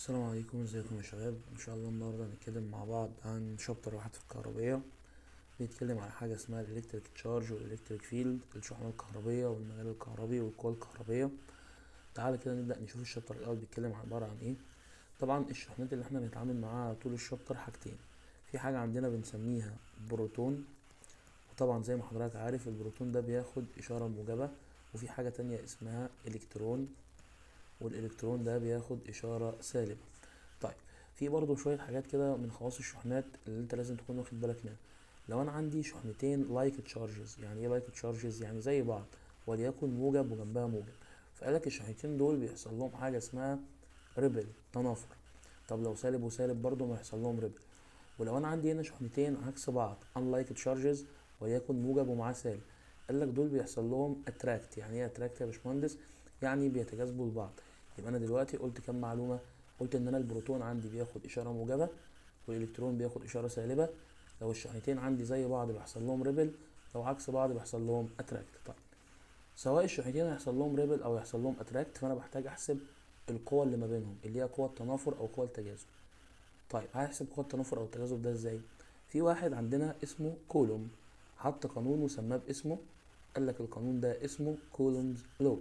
السلام عليكم ازيكم يا شباب ان شاء الله النهارده هنتكلم مع بعض عن شابتر واحد في الكهربية بيتكلم عن حاجة اسمها الالكتريك تشارج والالكتريك فيلد الشحنة الكهربية والمجال الكهربي والقوى الكهربية تعالى كده نبدأ نشوف الشابتر الأول بيتكلم عبارة عن ايه طبعا الشحنات اللي احنا بنتعامل معاها طول الشابتر حاجتين في حاجة عندنا بنسميها بروتون وطبعا زي ما حضرتك عارف البروتون ده بياخد إشارة موجبة وفي حاجة تانية اسمها إلكترون والإلكترون ده بياخد إشارة سالبة طيب في برضو شوية حاجات كده من خواص الشحنات اللي انت لازم تكون واخد بالك منها لو انا عندي شحنتين لايك تشارجز يعني ايه لايك تشارجز يعني زي بعض وليكن موجب وجنبها موجب فقالك الشحنتين دول بيحصل لهم حاجة اسمها ريبل تنافر طب لو سالب وسالب برضو ما يحصل لهم ريبل ولو انا عندي هنا شحنتين عكس بعض unlike تشارجز وليكن موجب ومعاه سالب قالك دول بيحصل لهم اتراكت يعني ايه اتراكت يا باشمهندس يعني بيتجاذبوا لبعض يبقى انا دلوقتي قلت كام معلومه قلت ان انا البروتون عندي بياخد اشاره موجبه والالكترون بياخد اشاره سالبه لو الشحنتين عندي زي بعض بيحصل لهم ريبل لو عكس بعض بيحصل لهم اتراكت طيب سواء الشحنتين هيحصل لهم ريبل او يحصل لهم اتراكت فانا بحتاج احسب القوة اللي ما بينهم اللي هي قوة التنافر او قوة التجاذب طيب هحسب قوة التنافر او التجاذب ده ازاي في واحد عندنا اسمه كولوم حط قانون وسماه باسمه قال لك القانون ده اسمه كولومز لو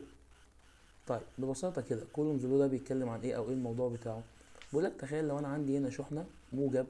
طيب ببساطة كده كولومز لو ده بيتكلم عن ايه او ايه الموضوع بتاعه بيقول لك تخيل لو انا عندي هنا شحنة موجب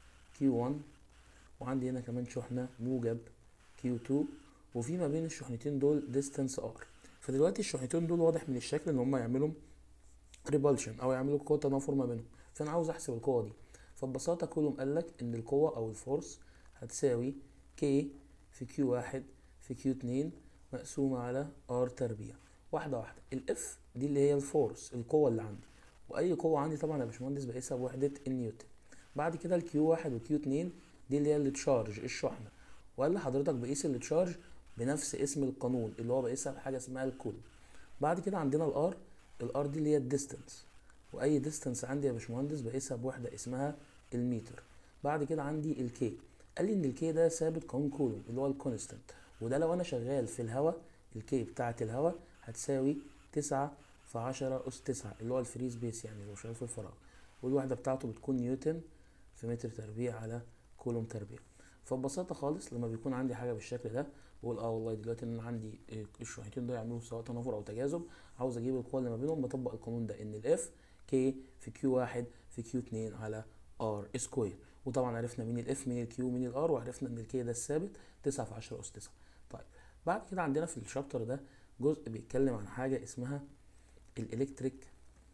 Q1 وعندي هنا كمان شحنة موجب Q2 وفي ما بين الشحنتين دول distance R فدلوقتي الشحنتين دول واضح من الشكل ان هم يعملوا ريبالشن او يعملوا قوة تنافر ما بينهم فانا عاوز احسب القوة دي فببساطة كولوم قال لك ان القوة او الفورس هتساوي K في Q1 في Q2 مقسومة على R تربيع واحدة واحدة الاف دي اللي هي الفورس القوة اللي عندي واي قوة عندي طبعا يا باشمهندس بقيسها بوحدة النيوتن بعد كده الكيو واحد وكيو اتنين دي اللي هي التشارج الشحنة وقال لحضرتك بقيس التشارج بنفس اسم القانون اللي هو بقيسها بحاجة اسمها الكول بعد كده عندنا الار الار دي اللي هي الديستنس واي ديستنس عندي يا باشمهندس بقيسها بوحدة اسمها المتر بعد كده عندي الكي قال لي ان الكي ده ثابت قانون كولوم اللي هو الكونستنت وده لو انا شغال في الهواء الكي بتاعة الهواء هتساوي تسعة في عشرة أس تسعة اللي هو الفري سبيس يعني لو شغال في الفراغ والوحدة بتاعته بتكون نيوتن في متر تربيع على كولوم تربيع فببساطة خالص لما بيكون عندي حاجة بالشكل ده بقول اه والله دلوقتي ان انا عندي الشحنتين دول يعملوا سواء تنافر او تجاذب عاوز اجيب القوة اللي ما بينهم بطبق القانون ده ان الاف كي في كيو واحد في كيو اتنين على ار سكوير وطبعا عرفنا مين الاف مين الكيو مين الار وعرفنا ان الكي ده الثابت تسعة في عشرة اس تسعة طيب بعد كده عندنا في الشابتر ده جزء بيتكلم عن حاجة اسمها الالكتريك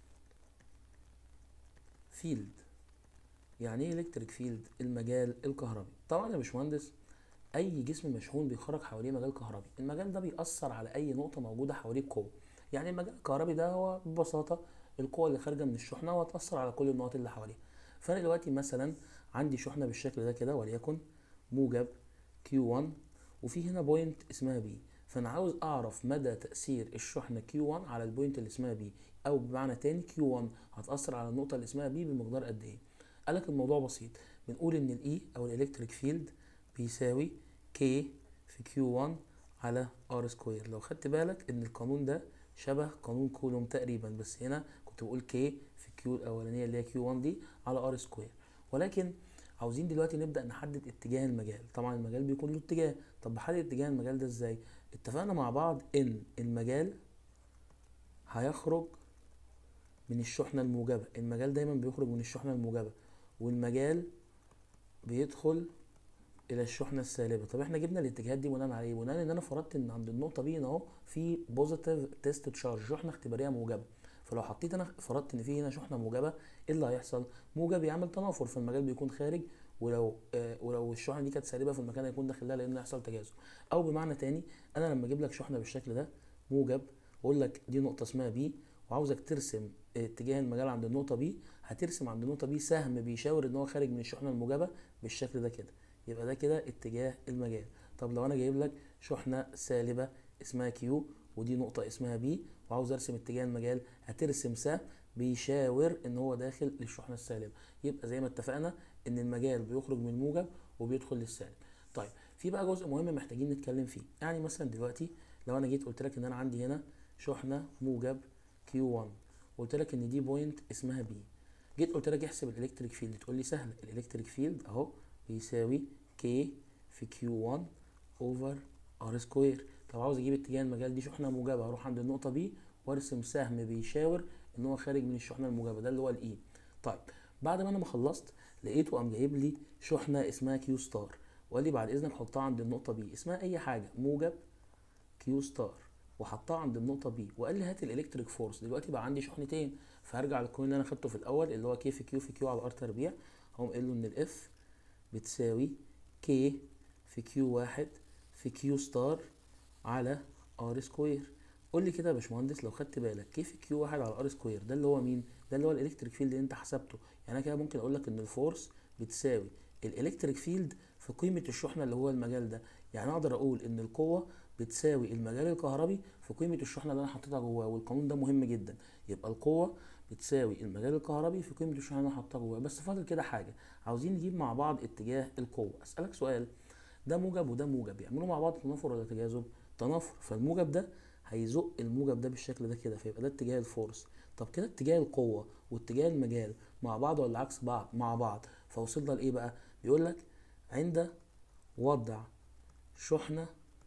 فيلد يعني ايه الكتريك فيلد المجال الكهربي طبعا يا باشمهندس اي جسم مشحون بيخرج حواليه مجال كهربي المجال ده بيأثر على اي نقطة موجودة حواليه بقوة يعني المجال الكهربي ده هو ببساطة القوة اللي خارجة من الشحنة وهتأثر على كل النقط اللي حواليها فانا دلوقتي مثلا عندي شحنة بالشكل ده كده وليكن موجب Q1 وفي هنا بوينت اسمها بي فانا عاوز اعرف مدى تاثير الشحنه Q1 على البوينت اللي اسمها بي او بمعنى تاني Q1 هتاثر على النقطه اللي اسمها بي بمقدار قد ايه قالك الموضوع بسيط بنقول ان الاي او الالكتريك فيلد بيساوي K في Q1 على R سكوير لو خدت بالك ان القانون ده شبه قانون كولوم تقريبا بس هنا كنت بقول K في Q الاولانيه اللي هي Q1 دي على R سكوير ولكن عاوزين دلوقتي نبدا نحدد اتجاه المجال طبعا المجال بيكون له اتجاه طب بحدد اتجاه المجال ده ازاي اتفقنا مع بعض ان المجال هيخرج من الشحنة الموجبة المجال دايما بيخرج من الشحنة الموجبة والمجال بيدخل الى الشحنة السالبة طب احنا جبنا الاتجاهات دي بناء على ايه بناء ان انا فرضت ان عند النقطة بي هنا اهو في بوزيتيف تيست تشارج شحنة اختبارية موجبة فلو حطيت انا فرضت ان في هنا شحنة موجبة ايه اللي هيحصل موجب يعمل تنافر فالمجال بيكون خارج ولو آه ولو الشحنه دي كانت سالبه في المكان هيكون داخل لها لان هيحصل تجاذب او بمعنى تاني انا لما اجيب لك شحنه بالشكل ده موجب واقول لك دي نقطه اسمها بي وعاوزك ترسم اتجاه المجال عند النقطه بي هترسم عند النقطه بي سهم بيشاور ان هو خارج من الشحنه الموجبه بالشكل ده كده يبقى ده كده اتجاه المجال طب لو انا جايب لك شحنه سالبه اسمها كيو ودي نقطه اسمها بي وعاوز ارسم اتجاه المجال هترسم سهم بيشاور ان هو داخل للشحنه السالبه يبقى زي ما اتفقنا ان المجال بيخرج من الموجب وبيدخل للسالب طيب في بقى جزء مهم محتاجين نتكلم فيه يعني مثلا دلوقتي لو انا جيت قلت لك ان انا عندي هنا شحنه موجب Q1 قلت لك ان دي بوينت اسمها بي جيت قلت لك احسب الالكتريك فيلد تقول لي سهله الالكتريك فيلد اهو بيساوي كي في كيو 1 اوفر ار سكوير طب عاوز اجيب اتجاه المجال دي شحنه موجبه اروح عند النقطه بي وارسم سهم بيشاور ان هو خارج من الشحنه الموجبه ده اللي هو الاي طيب بعد ما انا ما خلصت لقيته قام جايب لي شحنه اسمها كيو ستار وقال لي بعد اذنك حطها عند النقطه بي اسمها اي حاجه موجب كيو ستار وحطها عند النقطه بي وقال لي هات الالكتريك فورس دلوقتي بقى عندي شحنتين فهرجع للقانون اللي انا خدته في الاول اللي هو كي في كيو في كيو على ار تربيع هقوم قايل له ان الاف بتساوي كي في كيو واحد في كيو ستار على ار سكوير قول لي كده يا باشمهندس لو خدت بالك كيف كيو واحد على ار سكوير ده اللي هو مين ده اللي هو الالكتريك فيلد اللي انت حسبته يعني انا كده ممكن اقول لك ان الفورس بتساوي الالكتريك فيلد في قيمه الشحنه اللي هو المجال ده يعني اقدر اقول ان القوه بتساوي المجال الكهربي في قيمه الشحنه اللي انا حطيتها جواه والقانون ده مهم جدا يبقى القوه بتساوي المجال الكهربي في قيمه الشحنه اللي انا حطيتها جواه بس فاضل كده حاجه عاوزين نجيب مع بعض اتجاه القوه اسالك سؤال ده موجب وده موجب يعملوا مع بعض تنافر ولا تجاذب تنافر فالموجب ده هيزق الموجب ده بالشكل ده كده فيبقى ده اتجاه الفورس طب كده اتجاه القوه واتجاه المجال مع بعض ولا عكس بعض مع بعض فوصلنا لايه بقى بيقول لك عند وضع شحنه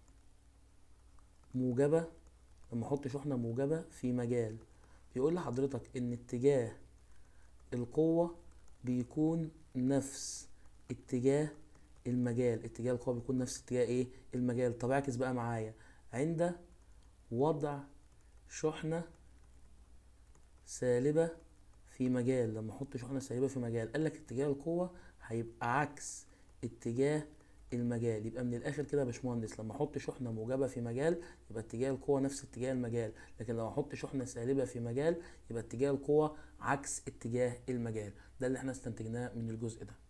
موجبه لما احط شحنه موجبه في مجال بيقول لحضرتك ان اتجاه القوه بيكون نفس اتجاه المجال اتجاه القوه بيكون نفس اتجاه ايه المجال طب اعكس بقى معايا عند وضع شحنه سالبه في مجال لما احط شحنه سالبه في مجال قال لك اتجاه القوه هيبقى عكس اتجاه المجال يبقى من الاخر كده يا باشمهندس لما احط شحنه موجبه في مجال يبقى اتجاه القوه نفس اتجاه المجال لكن لو احط شحنه سالبه في مجال يبقى اتجاه القوه عكس اتجاه المجال ده اللي احنا استنتجناه من الجزء ده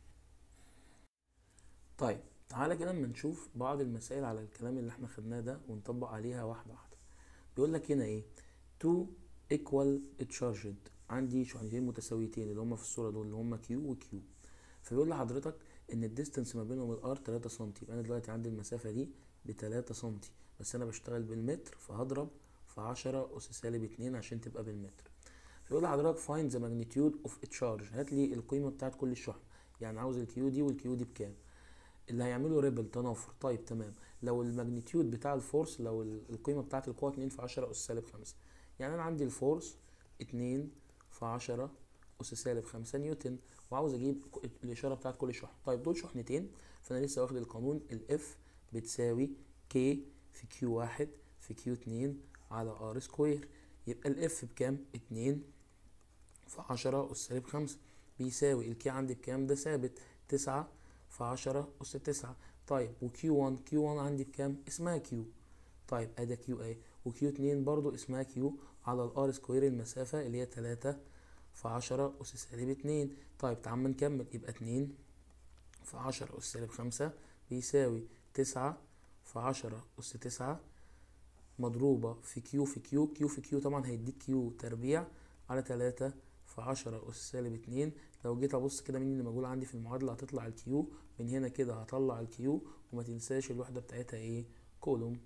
طيب تعالى كده اما نشوف بعض المسائل على الكلام اللي احنا خدناه ده ونطبق عليها واحده واحده بيقول لك هنا ايه تو equal charged عندي شحنتين متساويتين اللي هم في الصوره دول اللي هم كيو وكيو فبيقول لحضرتك ان الديستنس ما بينهم الار 3 سم يبقى انا دلوقتي عندي المسافه دي ب 3 سم بس انا بشتغل بالمتر فهضرب في 10 اس سالب 2 عشان تبقى بالمتر فيقول لحضرتك find the magnitude of a charge هات لي القيمه بتاعت كل الشحن يعني عاوز الكيو دي والكيو دي بكام اللي هيعملوا ريبل تنافر طيب تمام لو الماجنتيود بتاع الفورس لو القيمه بتاعت القوه 2 في 10 اس سالب 5 يعني انا عندي الفورس 2 في 10 اس سالب 5 نيوتن وعاوز اجيب الاشاره بتاعت كل شحنه طيب دول شحنتين فانا لسه واخد القانون الاف بتساوي كي في كيو واحد في كيو 2 على ار سكوير يبقى الاف بكام 2 في 10 اس سالب 5 بيساوي الكي عندي بكام ده ثابت 9 في 10 اس 9 طيب وكيو 1 كيو 1 عندي بكام اسمها كيو طيب ادي كيو اي وكيو 2 برضو اسمها كيو على الار سكوير المسافه اللي هي 3 في 10 اس سالب 2 طيب تعال نكمل يبقى 2 في 10 اس سالب 5 بيساوي 9 في 10 اس 9 مضروبة في كيو في كيو كيو في كيو طبعا هيديك كيو تربيع على 3 في 10 أس سالب 2 لو جيت أبص كده مين اللي موجود عندي في المعادلة هتطلع الكيو من هنا كده هطلع الكيو وما تنساش الوحدة بتاعتها ايه كولوم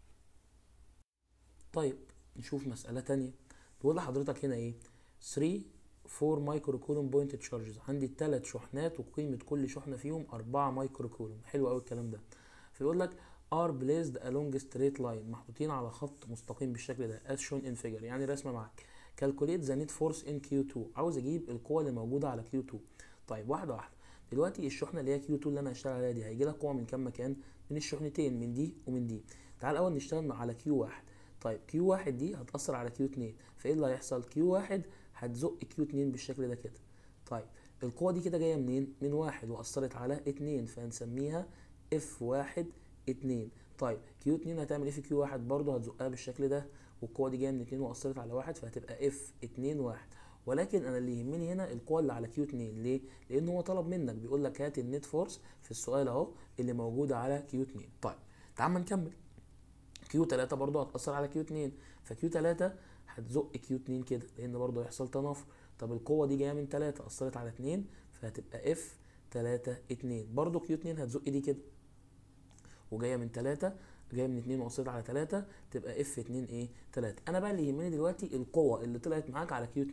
طيب نشوف مسألة تانية بيقول لحضرتك هنا ايه 3 4 مايكرو كولوم بوينت تشارجز عندي ثلاث شحنات وقيمة كل شحنة فيهم 4 مايكرو كولوم حلو قوي الكلام ده فيقول لك are placed along straight line محطوطين على خط مستقيم بالشكل ده as shown in figure يعني رسمه معاك calculate the net force in Q2 عاوز اجيب القوه اللي موجوده على Q2 طيب واحده واحده دلوقتي الشحنه اللي هي Q2 اللي انا هشتغل عليها دي هيجي لها قوه من كام مكان من الشحنتين من دي ومن دي تعال الاول نشتغل على Q1 طيب Q1 دي هتاثر على Q2 فايه اللي هيحصل Q1 هتزق Q2 بالشكل ده كده طيب القوه دي كده جايه منين من واحد واثرت على اتنين فهنسميها F1 اتنين طيب كيو اتنين هتعمل ايه في كيو واحد برضه هتزقها بالشكل ده والقوه دي جايه من اتنين واثرت على واحد فهتبقى اف اتنين واحد ولكن انا اللي يهمني هنا القوه اللي على كيو 2 ليه لان هو طلب منك بيقول لك هات النت فورس في السؤال اهو اللي موجوده على كيو 2 طيب تعال ما نكمل كيو 3 برضه هتاثر على كيو 2 فكيو 3 هتزق كيو 2 كده لان برضه هيحصل تنافر طب القوه دي جايه من 3 اثرت على 2 فهتبقى اف 3 2 برضه كيو 2 هتزق دي كده وجايه من 3 جايه من 2 واثرت على 3 تبقى اف 2 ايه 3 انا بقى اللي يهمني دلوقتي القوه اللي طلعت معاك على كيو 2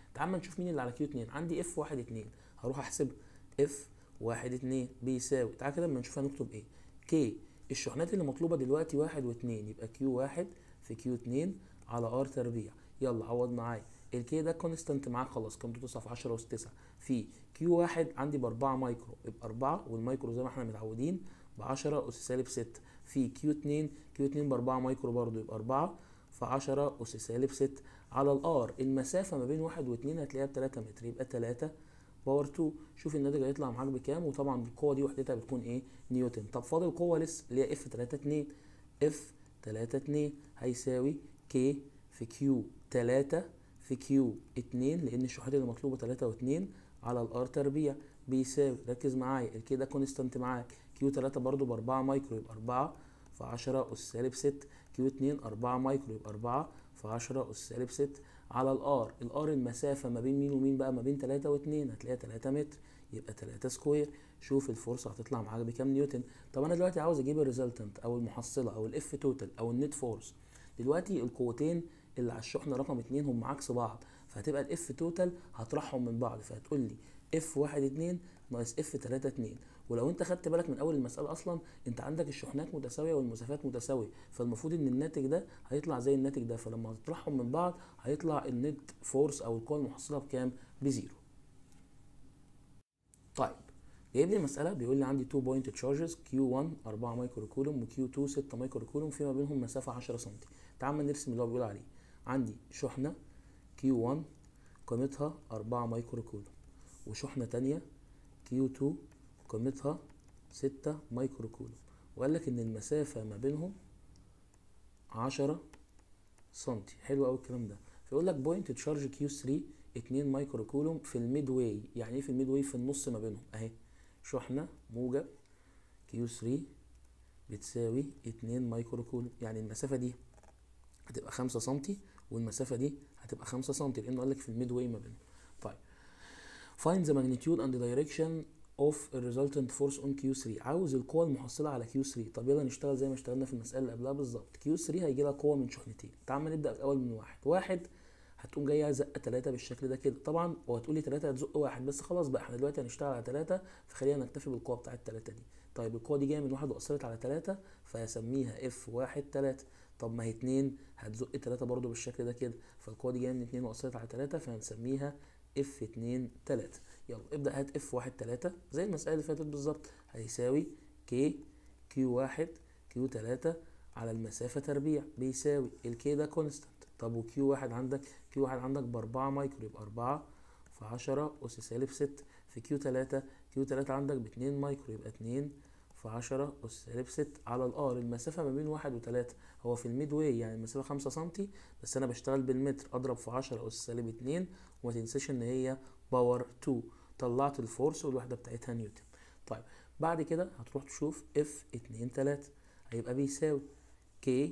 تعال نشوف مين اللي على كيو 2 عندي اف 1 2 هروح احسب اف 1 2 بيساوي تعال كده اما نشوف هنكتب ايه كي الشحنات اللي مطلوبه دلوقتي 1 و2 يبقى كيو 1 في كيو 2 على ار تربيع يلا عوض معايا الكي ده كونستانت معاك خلاص قيمته 9 في 10 اس 9 في كيو 1 عندي ب 4 مايكرو يبقى 4 والمايكرو زي ما احنا متعودين ب 10 اس سالب 6 في كيو 2 كيو 2 ب 4 مايكرو برضه يبقى 4 في 10 اس سالب 6 على الار المسافه ما بين 1 و2 هتلاقيها ب 3 متر يبقى 3 باور 2 شوف الناتج هيطلع معاك بكام وطبعا القوه دي وحدتها بتكون ايه نيوتن طب فاضل قوه لسه اللي هي اف 3 2 اف 3 2 هيساوي كي في كيو 3 في كيو 2 لان الشحنات اللي مطلوبه 3 و2 على الار تربيع بيساوي ركز معايا الكي ده كونستانت معاك كيو 3 برضو ب 4 مايكرو يبقى 4 في 10 اس سالب 6 كيو 2 4 مايكرو يبقى 4 في 10 اس سالب 6 على الار الار المسافه ما بين مين ومين بقى ما بين 3 و2 هتلاقيها 3 متر يبقى 3 سكوير شوف الفرصه هتطلع معاك بكام نيوتن طب انا دلوقتي عاوز اجيب الريزلتنت او المحصله او الاف توتال او النت فورس دلوقتي القوتين اللي على الشحنه رقم 2 هم عكس بعض فهتبقى الاف توتال هطرحهم من بعض فهتقول لي اف 1 2 ناقص اف 3 2 ولو انت خدت بالك من اول المساله اصلا انت عندك الشحنات متساويه والمسافات متساويه فالمفروض ان الناتج ده هيطلع زي الناتج ده فلما هتطرحهم من بعض هيطلع النت فورس او القوه المحصله بكام بزيرو طيب جايب لي مساله بيقول لي عندي 2 بوينت تشارجز كيو 1 4 مايكرو كولوم وكيو 2 6 مايكرو كولوم فيما بينهم مسافه 10 سم تعال نرسم اللي هو بيقول عليه عندي شحنه كيو 1 قيمتها 4 مايكرو كولوم وشحنه تانية كيو 2 قيمتها 6 مايكرو كولوم وقال لك ان المسافه ما بينهم 10 سنتي حلو قوي الكلام ده فيقول لك بوينت تشارج كيو 3 2 مايكرو كولوم في الميد واي يعني ايه في الميد واي في النص ما بينهم اهي شحنه موجب كيو 3 بتساوي 2 مايكرو كولوم يعني المسافه دي هتبقى 5 سنتي والمسافه دي هتبقى 5 سنتي لانه قال لك في الميد واي ما بينهم طيب find the magnitude and the direction of a resultant force on Q3 عاوز القوة المحصلة على Q3 طب يلا نشتغل زي ما اشتغلنا في المسألة اللي قبلها بالظبط Q3 هيجي لها قوة من شحنتين تعال نبدأ الأول من واحد واحد هتقوم جايه زقه ثلاثة بالشكل ده كده طبعا وهتقول لي ثلاثة هتزق واحد بس خلاص بقى احنا دلوقتي هنشتغل على ثلاثة فخلينا نكتفي بالقوه بتاعه الثلاثة دي طيب القوه دي جايه من واحد واثرت على ثلاثة فهسميها اف واحد ثلاثة طب ما هي اتنين هتزق ثلاثة برضو بالشكل ده كده فالقوه دي جايه من اتنين واثرت على ثلاثة فهنسميها اف اتنين تلاتة يلا ابدأ هات اف واحد تلاتة زي المسألة اللي فاتت بالظبط هيساوي كي كيو واحد كيو تلاتة على المسافة تربيع بيساوي الكي ده كونستانت طب وكيو واحد عندك كيو واحد عندك بأربعة مايكرو يبقى أربعة في عشرة أس سالب ستة في كيو تلاتة كيو تلاتة عندك باتنين مايكرو يبقى اتنين في عشرة أس سالب ستة على الآر المسافة ما بين واحد وتلاتة هو في الميد واي يعني المسافة خمسة سنتي بس أنا بشتغل بالمتر أضرب في عشرة أس سالب اتنين وما تنساش إن هي باور 2 طلعت الفورس والوحدة بتاعتها نيوتن طيب بعد كده هتروح تشوف اف اتنين تلاتة هيبقى بيساوي كي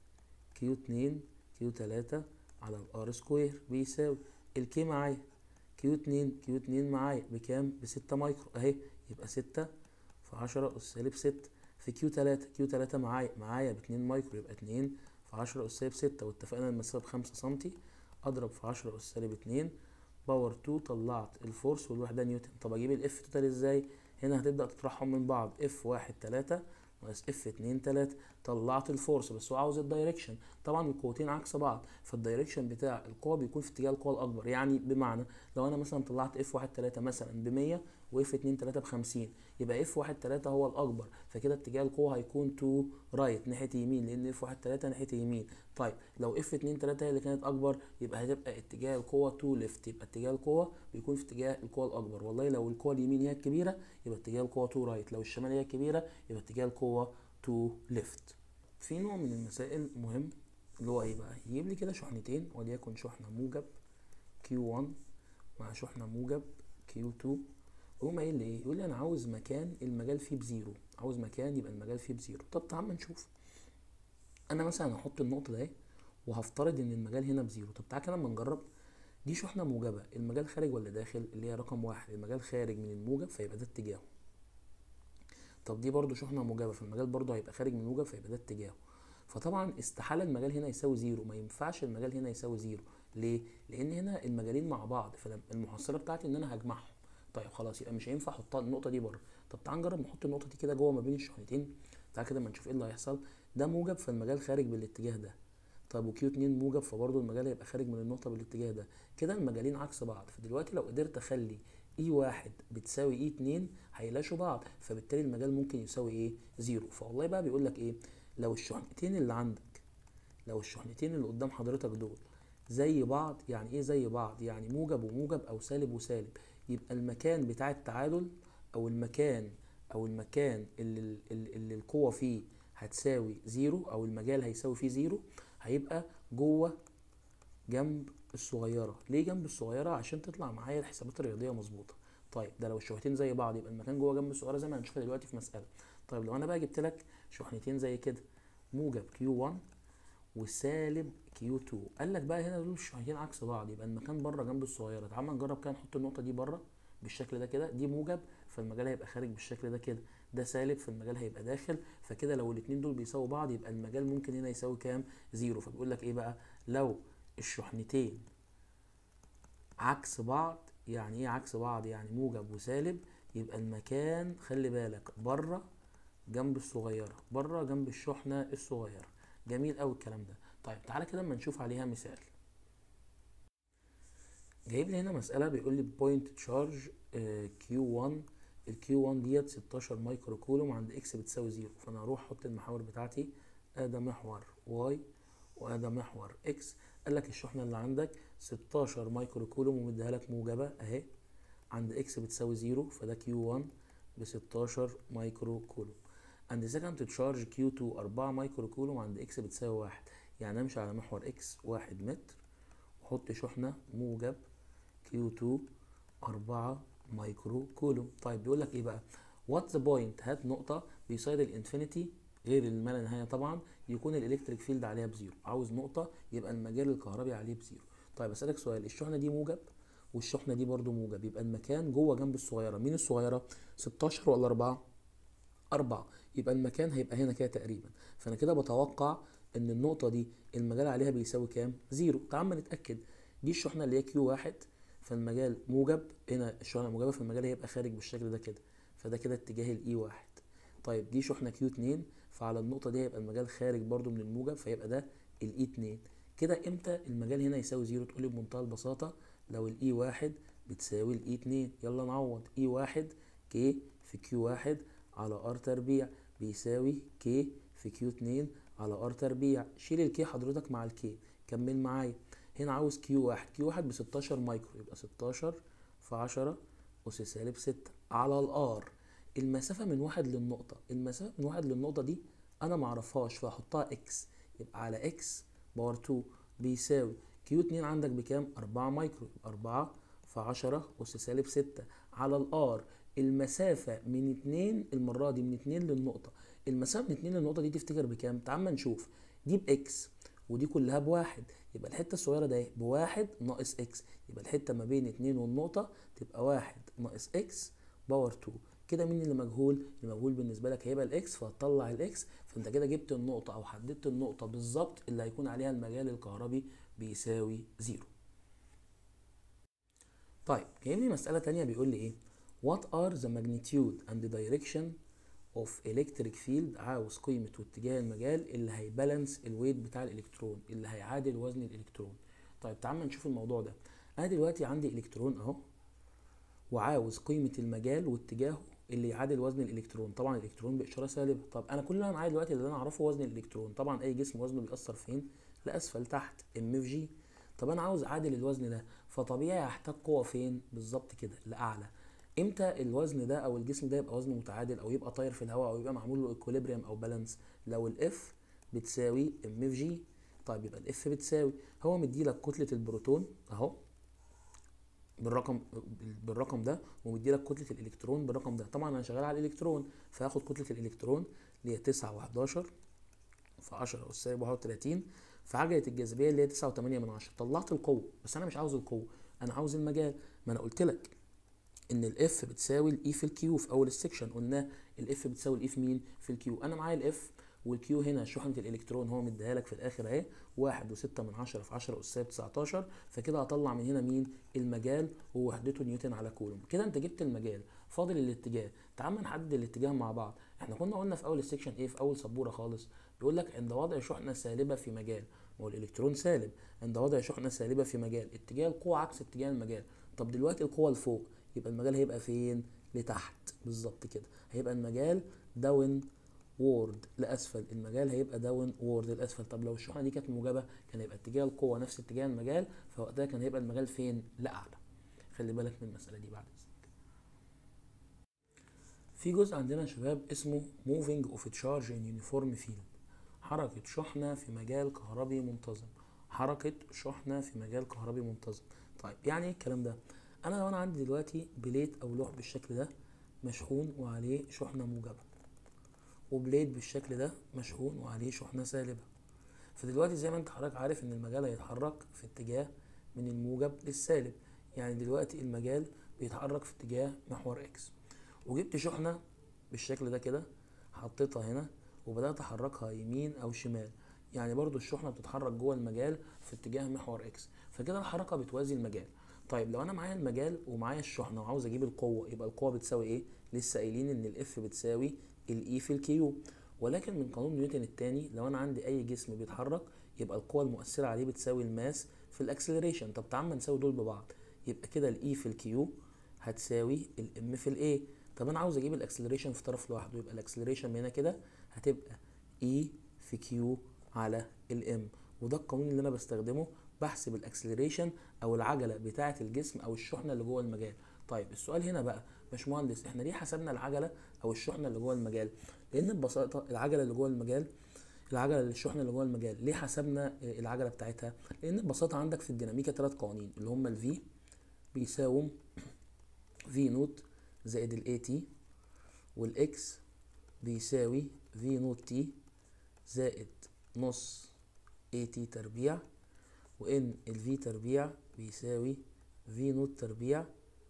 كيو اتنين كيو تلاتة على الار سكوير بيساوي الكي معايا كيو اتنين كيو اتنين معايا بكام بستة مايكرو اهي يبقى ستة في عشرة أس سالب ستة في كيو تلاتة كيو تلاتة معايا معايا باتنين مايكرو يبقى اتنين في عشرة أس سالب ستة واتفقنا المسافة بخمسة سنتي أضرب في عشرة أس سالب اتنين باور 2 طلعت الفورس والوحده نيوتن طب اجيب الاف توتال ازاي هنا هتبدا تطرحهم من بعض اف 1 3 ناقص اف 2 3 طلعت الفورس بس هو عاوز الدايركشن طبعا القوتين عكس بعض فالدايركشن بتاع القوه بيكون في اتجاه القوه الاكبر يعني بمعنى لو انا مثلا طلعت اف 1 3 مثلا ب 100 واف 2 3 ب 50 يبقى اف 1 3 هو الاكبر فكده اتجاه القوه هيكون تو رايت ناحيه يمين لان اف 1 3 ناحيه يمين طيب لو اف 2 3 هي اللي كانت اكبر يبقى هتبقى اتجاه القوه تو ليفت يبقى اتجاه القوه بيكون في اتجاه القوه الاكبر والله لو القوه اليمين هي الكبيره يبقى اتجاه القوه تو رايت لو الشمال هي الكبيره يبقى اتجاه القوه تو ليفت في نوع من المسائل مهم اللي هو ايه بقى يجيب لي كده شحنتين وليكن شحنه موجب Q1 مع شحنه موجب Q2 يقوم قايل لي ايه يقول لي انا عاوز مكان المجال فيه بزيرو عاوز مكان يبقى المجال فيه بزيرو طب تعال نشوف انا مثلا هحط النقطه ده وهفترض ان المجال هنا بزيرو طب تعال كده اما نجرب دي شحنه موجبه المجال خارج ولا داخل اللي هي رقم واحد المجال خارج من الموجب فيبقى ده اتجاهه طب دي برضو شحنه موجبه فالمجال برضو هيبقى خارج من الموجب فيبقى ده اتجاهه فطبعا استحاله المجال هنا يساوي زيرو ما ينفعش المجال هنا يساوي زيرو ليه لان هنا المجالين مع بعض فالمحصله بتاعتي ان انا هجمعهم طيب خلاص يبقى مش هينفع احط النقطه دي بره طب تعال نجرب نحط النقطه دي كده جوه ما بين الشحنتين تعال كده ما نشوف ايه اللي هيحصل ده موجب فالمجال خارج بالاتجاه ده طب وكيو 2 موجب فبرضه المجال هيبقى خارج من النقطه بالاتجاه ده كده المجالين عكس بعض فدلوقتي لو قدرت اخلي اي واحد بتساوي اي 2 هيلاشوا بعض فبالتالي المجال ممكن يساوي ايه زيرو فوالله بقى بيقول لك ايه لو الشحنتين اللي عندك لو الشحنتين اللي قدام حضرتك دول زي بعض يعني ايه زي بعض يعني موجب وموجب او سالب وسالب يبقى المكان بتاع التعادل او المكان او المكان اللي, اللي القوه فيه هتساوي زيرو او المجال هيساوي فيه زيرو هيبقى جوه جنب الصغيره ليه جنب الصغيره عشان تطلع معايا الحسابات الرياضيه مظبوطه طيب ده لو الشحنتين زي بعض يبقى المكان جوه جنب الصغيره زي ما هنشوفها دلوقتي في مساله طيب لو انا بقى جبت لك شحنتين زي كده موجب كيو 1 وسالب كيو 2 قال لك بقى هنا دول الشحنتين عكس بعض يبقى المكان بره جنب الصغيره تعال نجرب كده نحط النقطه دي بره بالشكل ده كده دي موجب فالمجال هيبقى خارج بالشكل ده كده ده سالب فالمجال هيبقى داخل فكده لو الاثنين دول بيساووا بعض يبقى المجال ممكن هنا يساوي كام زيرو فبيقول لك ايه بقى لو الشحنتين عكس بعض يعني ايه عكس بعض يعني موجب وسالب يبقى المكان خلي بالك بره جنب الصغيره بره جنب الشحنه الصغيره جميل قوي الكلام ده طيب تعالى كده اما نشوف عليها مثال جايب لي هنا مساله بيقول لي بوينت تشارج كيو 1 الكيو 1 ديت 16 مايكرو كولوم عند اكس بتساوي زيرو فانا هروح احط المحاور بتاعتي ادي محور واي وادي محور اكس قال لك الشحنه اللي عندك 16 مايكرو كولوم ومديها لك موجبه اهي عند اكس بتساوي زيرو فده كيو 1 ب 16 مايكرو كولوم عند سكند تشارج كيو 2 4 مايكرو كولوم عند اكس بتساوي واحد يعني امشي على محور اكس واحد متر واحط شحنه موجب كيو 2 4 مايكرو كولوم طيب بيقول لك ايه بقى وات ذا بوينت هات نقطه بيسايد الانفينيتي غير الما لا نهايه طبعا يكون الالكتريك فيلد عليها بزيرو عاوز نقطه يبقى المجال الكهربي عليه بزيرو طيب اسالك سؤال الشحنه دي موجب والشحنه دي برضو موجب يبقى المكان جوه جنب الصغيره مين الصغيره 16 ولا 4 4 يبقى المكان هيبقى هنا كده تقريبا فانا كده بتوقع ان النقطه دي المجال عليها بيساوي كام زيرو تعال نتاكد دي الشحنه اللي هي كيو واحد فالمجال موجب هنا الشحنه موجبه فالمجال هيبقى خارج بالشكل ده كده فده كده اتجاه الاي واحد طيب دي شحنه كيو 2 فعلى النقطه دي هيبقى المجال خارج برضو من الموجب فيبقى ده الاي 2 كده امتى المجال هنا يساوي زيرو تقولي بمنتهى البساطه لو الاي واحد بتساوي الاي 2 يلا نعوض اي واحد كي في كيو واحد على ار تربيع بيساوي كي في كيو 2 على ار تربيع شيل الكي حضرتك مع الكي كمل معايا هنا عاوز كيو واحد كيو واحد ب 16 مايكرو يبقى 16 في 10 أس سالب 6 على الار المسافة من واحد للنقطة المسافة من واحد للنقطة دي أنا معرفهاش فهحطها اكس يبقى على اكس باور 2 بيساوي كيو 2 عندك بكام؟ 4 مايكرو يبقى 4 في 10 أس سالب 6 على الار المسافة من 2 المرة دي من 2 للنقطة المسافة من 2 للنقطة دي تفتكر بكام؟ تعال ما نشوف دي باكس ودي كلها بواحد يبقى الحته الصغيره ده بواحد ناقص اكس يبقى الحته ما بين اتنين والنقطه تبقى واحد ناقص اكس باور 2 كده مين اللي مجهول اللي مجهول بالنسبه لك هيبقى الاكس فهتطلع الاكس فانت كده جبت النقطه او حددت النقطه بالظبط اللي هيكون عليها المجال الكهربي بيساوي زيرو طيب جايب لي مساله تانية بيقول لي ايه what are the magnitude and the direction of electric field عاوز قيمة واتجاه المجال اللي هيبالانس الويت بتاع الالكترون اللي هيعادل وزن الالكترون طيب تعال نشوف الموضوع ده انا دلوقتي عندي الكترون اهو وعاوز قيمة المجال واتجاهه اللي يعادل وزن الالكترون طبعا الالكترون باشاره سالبه طب انا كل اللي انا معايا دلوقتي اللي انا اعرفه وزن الالكترون طبعا اي جسم وزنه بيأثر فين لاسفل تحت ام في جي طب انا عاوز اعادل الوزن ده فطبيعي هحتاج قوه فين بالظبط كده لاعلى امتى الوزن ده او الجسم ده يبقى وزنه متعادل او يبقى طاير في الهواء او يبقى معمول له اكوليبريم او بالانس لو الاف بتساوي ام في جي طيب يبقى الاف بتساوي هو مدي لك كتله البروتون اهو بالرقم بالرقم ده ومدي لك كتله الالكترون بالرقم ده طبعا انا شغال على الالكترون فهاخد كتله الالكترون اللي هي 9 و11 في 10 اس سالب 31 في عجله الجاذبيه اللي هي 9.8 من 10 طلعت القوه بس انا مش عاوز القوه انا عاوز المجال ما انا قلت لك ان الاف بتساوي الاي في الكيو في اول السكشن قلنا الاف بتساوي الاي في مين في الكيو انا معايا الاف والكيو هنا شحنة الإلكترون هو مديها لك في الآخر أهي واحد وستة من عشرة في عشرة أس سالب 19 فكده هطلع من هنا مين المجال ووحدته نيوتن على كولوم كده أنت جبت المجال فاضل الاتجاه تعال ما نحدد الاتجاه مع بعض احنا كنا قلنا في أول السكشن إيه في أول سبورة خالص بيقول لك عند وضع شحنة سالبة في مجال ما هو الإلكترون سالب عند وضع شحنة سالبة في مجال اتجاه القوة عكس اتجاه المجال طب دلوقتي القوة لفوق يبقى المجال هيبقى فين لتحت بالظبط كده هيبقى المجال داون وورد لاسفل المجال هيبقى داون وورد لاسفل طب لو الشحنه دي كانت موجبه كان هيبقى اتجاه القوه نفس اتجاه المجال فوقتها كان هيبقى المجال فين لاعلى خلي بالك من المساله دي بعد اذنك في جزء عندنا يا شباب اسمه moving of charge in uniform field حركة شحنة في مجال كهربي منتظم حركة شحنة في مجال كهربي منتظم طيب يعني ايه الكلام ده انا لو انا عندي دلوقتي بليت او لوح بالشكل ده مشحون وعليه شحنة موجبة وبليد بالشكل ده مشحون وعليه شحنة سالبة فدلوقتي زي ما انت حضرتك عارف ان المجال هيتحرك في اتجاه من الموجب للسالب يعني دلوقتي المجال بيتحرك في اتجاه محور اكس وجبت شحنة بالشكل ده كده حطيتها هنا وبدأت احركها يمين او شمال يعني برضو الشحنة بتتحرك جوه المجال في اتجاه محور اكس فكده الحركة بتوازي المجال طيب لو انا معايا المجال ومعايا الشحنة وعاوز اجيب القوة يبقى القوة بتساوي ايه لسه قايلين ان الاف بتساوي الاي في الكيو ولكن من قانون نيوتن الثاني لو انا عندي اي جسم بيتحرك يبقى القوة المؤثرة عليه بتساوي الماس في الاكسلريشن طب تعال ما نساوي دول ببعض يبقى كده الاي في الكيو هتساوي الام في الاي طب انا عاوز اجيب الاكسلريشن في طرف لوحده يبقى الاكسلريشن هنا كده هتبقى اي في كيو على الام وده القانون اللي انا بستخدمه بحسب الاكسلريشن او العجله بتاعه الجسم او الشحنه اللي جوه المجال طيب السؤال هنا بقى باشمهندس احنا ليه حسبنا العجله او الشحنه اللي جوه المجال لان ببساطه العجله اللي جوه المجال العجله الشحنه اللي جوه المجال ليه حسبنا العجله بتاعتها لان ببساطه عندك في الديناميكا ثلاث قوانين اللي هم الفي بيساوم في نوت زائد الاي تي والاكس بيساوي في نوت تي زائد نص اي تي تربيع وان الفي تربيع بيساوي في نوت تربيع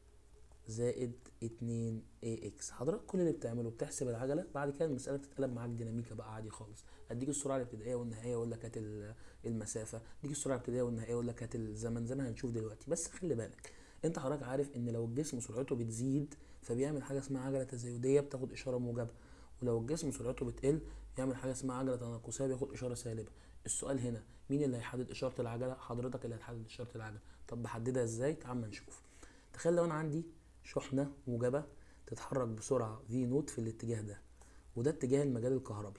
زائد 2 اي اكس حضرتك كل اللي بتعمله بتحسب العجله بعد كده المساله بتتقلب معاك ديناميكا بقى عادي خالص اديك السرعه الابتدائيه والنهائيه اقول لك هات المسافه اديك السرعه الابتدائيه والنهائيه اقول لك هات الزمن زي ما هنشوف دلوقتي بس خلي بالك انت حضرتك عارف ان لو الجسم سرعته بتزيد فبيعمل حاجه اسمها عجله تزايديه بتاخد اشاره موجبه ولو الجسم سرعته بتقل يعمل حاجه اسمها عجله تناقصيه بياخد اشاره سالبه السؤال هنا مين اللي هيحدد اشاره العجله حضرتك اللي هتحدد اشاره العجله طب بحددها ازاي تعال نشوف تخيل لو انا عندي شحنه موجبه تتحرك بسرعه في نوت في الاتجاه ده وده اتجاه المجال الكهربي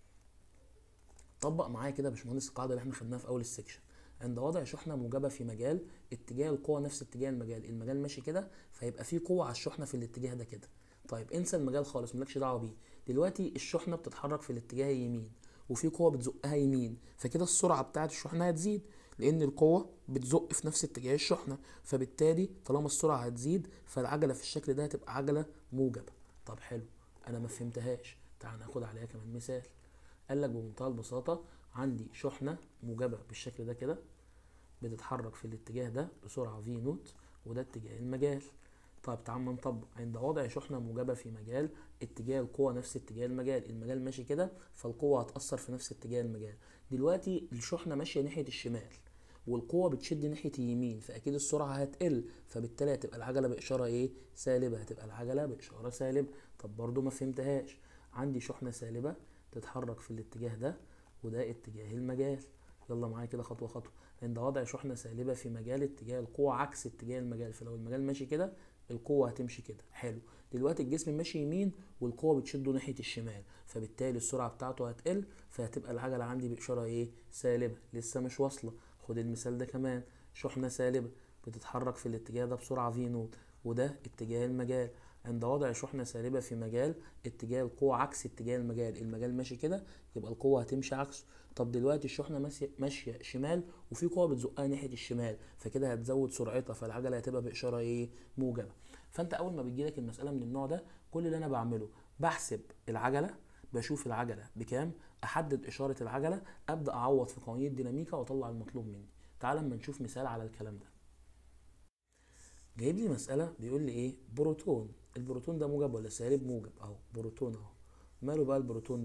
طبق معايا كده يا باشمهندس القاعده اللي احنا خدناها في اول السكشن عند وضع شحنه موجبه في مجال اتجاه القوه نفس اتجاه المجال المجال ماشي كده فيبقى في قوه على الشحنه في الاتجاه ده كده طيب انسى المجال خالص مالكش دعوه بيه دلوقتي الشحنه بتتحرك في الاتجاه اليمين وفي قوه بتزقها يمين فكده السرعه بتاعه الشحنه هتزيد لان القوه بتزق في نفس اتجاه الشحنه فبالتالي طالما السرعه هتزيد فالعجله في الشكل ده هتبقى عجله موجبه طب حلو انا ما فهمتهاش تعال ناخد عليها كمان مثال قال لك بمنتهى البساطه عندي شحنه موجبه بالشكل ده كده بتتحرك في الاتجاه ده بسرعه في نوت وده اتجاه المجال طيب تعال نطبق عند وضع شحنه موجبه في مجال اتجاه القوه نفس اتجاه المجال المجال ماشي كده فالقوه هتاثر في نفس اتجاه المجال دلوقتي الشحنه ماشيه ناحيه الشمال والقوه بتشد ناحيه اليمين فاكيد السرعه هتقل فبالتالي هتبقى العجله باشاره ايه سالبه هتبقى العجله باشاره سالبه طب برضو ما فهمتهاش عندي شحنه سالبه تتحرك في الاتجاه ده وده اتجاه المجال يلا معايا كده خطوه خطوه عند وضع شحنه سالبه في مجال اتجاه القوه عكس اتجاه المجال فلو المجال ماشي كده القوه هتمشي كده حلو دلوقتي الجسم ماشي يمين والقوه بتشده ناحيه الشمال فبالتالي السرعه بتاعته هتقل فهتبقى العجله عندي باشاره ايه سالبه لسه مش واصله خد المثال ده كمان شحنه سالبه بتتحرك في الاتجاه ده بسرعه في نوت وده اتجاه المجال عند وضع شحنة سالبة في مجال اتجاه القوة عكس اتجاه المجال المجال ماشي كده يبقى القوة هتمشي عكسه طب دلوقتي الشحنة ماشية شمال وفي قوة بتزقها ناحية الشمال فكده هتزود سرعتها فالعجلة هتبقى بإشارة ايه موجبة فانت اول ما بتجيلك المسألة من النوع ده كل اللي انا بعمله بحسب العجلة بشوف العجلة بكام احدد اشارة العجلة ابدأ اعوض في قوانين الديناميكا واطلع المطلوب مني تعال اما نشوف مثال على الكلام ده جايب لي مسألة بيقول لي ايه بروتون البروتون ده موجب ولا سالب موجب اهو بروتون اهو ماله بقى البروتون ده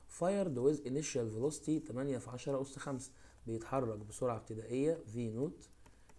fired with initial velocity 8 في 10 أس 5 بيتحرك بسرعة ابتدائية v نوت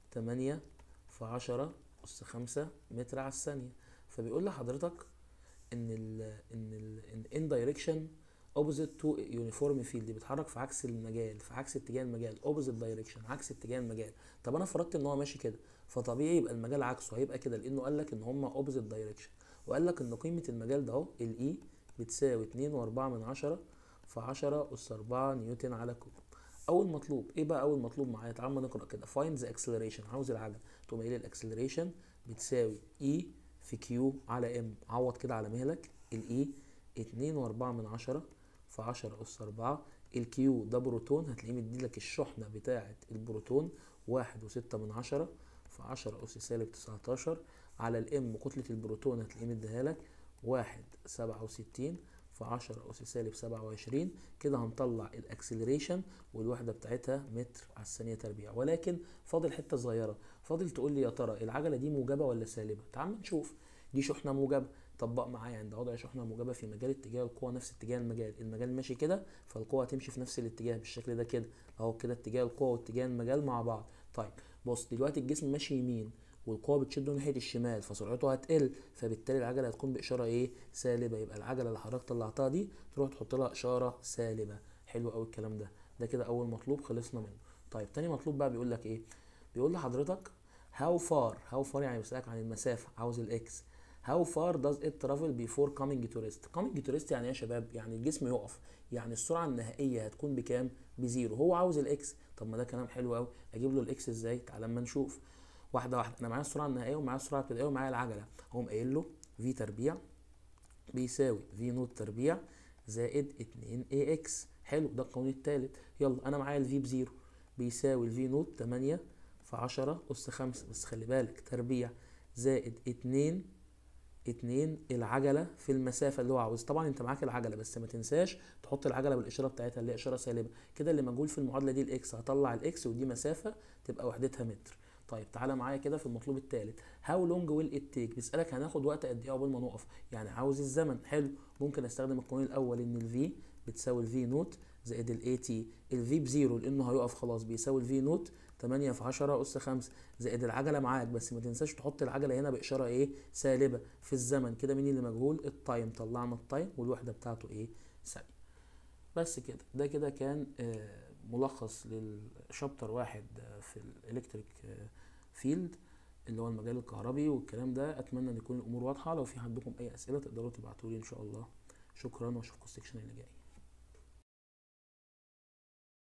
8 في 10 أس 5 متر على الثانية فبيقول لحضرتك إن ال إن ال إن in direction opposite to uniform field بيتحرك في عكس المجال في عكس اتجاه المجال opposite direction عكس اتجاه المجال طب أنا فرضت إن هو ماشي كده فطبيعي يبقى المجال عكسه هيبقى كده لأنه قال لك إن هما opposite direction وقال لك إن قيمة المجال ده أهو ال E بتساوي 2 وأربعة من عشرة في 10 أس 4 نيوتن على كوب اول مطلوب ايه بقى اول مطلوب معايا تعال ما نقرا كده find the acceleration عاوز العجله تقوم قايل الاكسلريشن بتساوي E في Q على M عوض كده على مهلك ال E 2 وأربعة من عشرة في 10 أس 4 الكيو ده بروتون هتلاقيه مديلك الشحنة بتاعة البروتون واحد وستة من عشرة في 10 أس سالب 19 على الام كتلة البروتون هتلاقيه مديها لك واحد سبعة وستين في 10 أس سالب 27 كده هنطلع الأكسلريشن والوحدة بتاعتها متر على الثانية تربيع ولكن فاضل حتة صغيرة فاضل تقول لي يا ترى العجلة دي موجبة ولا سالبة تعال نشوف دي شحنة موجبة طبق معايا عند وضع شحنة موجبة في مجال اتجاه القوة نفس اتجاه المجال المجال ماشي كده فالقوة هتمشي في نفس الاتجاه بالشكل ده كده اهو كده اتجاه القوة واتجاه المجال مع بعض طيب بص دلوقتي الجسم ماشي يمين والقوة بتشده ناحية الشمال فسرعته هتقل فبالتالي العجلة هتكون بإشارة إيه؟ سالبة يبقى العجلة اللي حضرتك طلعتها دي تروح تحط لها إشارة سالبة حلو أوي الكلام ده ده كده أول مطلوب خلصنا منه طيب تاني مطلوب بقى بيقول لك إيه؟ بيقول لحضرتك how far how far يعني بيسألك عن المسافة عاوز الإكس how far does it travel before coming to rest coming to rest يعني ايه يا شباب يعني الجسم يقف يعني السرعه النهائيه هتكون بكام بزيرو هو عاوز الاكس طب ما ده كلام حلو قوي اجيب له الاكس ازاي تعال اما نشوف واحده واحده انا معايا السرعه النهائيه ومعايا السرعه الابتدائيه ومعايا العجله اقوم قايل له في تربيع بيساوي في نوت تربيع زائد 2 اي اكس حلو ده القانون الثالث يلا انا معايا الفي بزيرو بيساوي الفي نوت 8 في 10 اس 5 بس خلي بالك تربيع زائد 2 اتنين العجلة في المسافة اللي هو عاوز طبعا انت معاك العجلة بس ما تنساش تحط العجلة بالإشارة بتاعتها اللي هي إشارة سالبة كده اللي مجهول في المعادلة دي الإكس هطلع الإكس ودي مسافة تبقى وحدتها متر طيب تعالى معايا كده في المطلوب الثالث هاو لونج ويل ات تيك بيسألك هناخد وقت قد ايه عقبال ما نقف يعني عاوز الزمن حلو ممكن استخدم القانون الأول إن الفي بتساوي الفي نوت زائد الاي تي الفي بزيرو لأنه هيقف خلاص بيساوي الفي نوت 8 في 10 أس 5 زائد العجلة معاك بس ما تنساش تحط العجلة هنا بإشارة إيه سالبة في الزمن كده مين اللي مجهول التايم طلعنا التايم والوحدة بتاعته إيه ثانية بس كده ده كده كان آه ملخص للشابتر واحد آه في الإلكتريك آه فيلد اللي هو المجال الكهربي والكلام ده أتمنى أن يكون الأمور واضحة لو في عندكم أي أسئلة تقدروا تبعتولي إن شاء الله شكرا وأشوفكم السكشن اللي جاي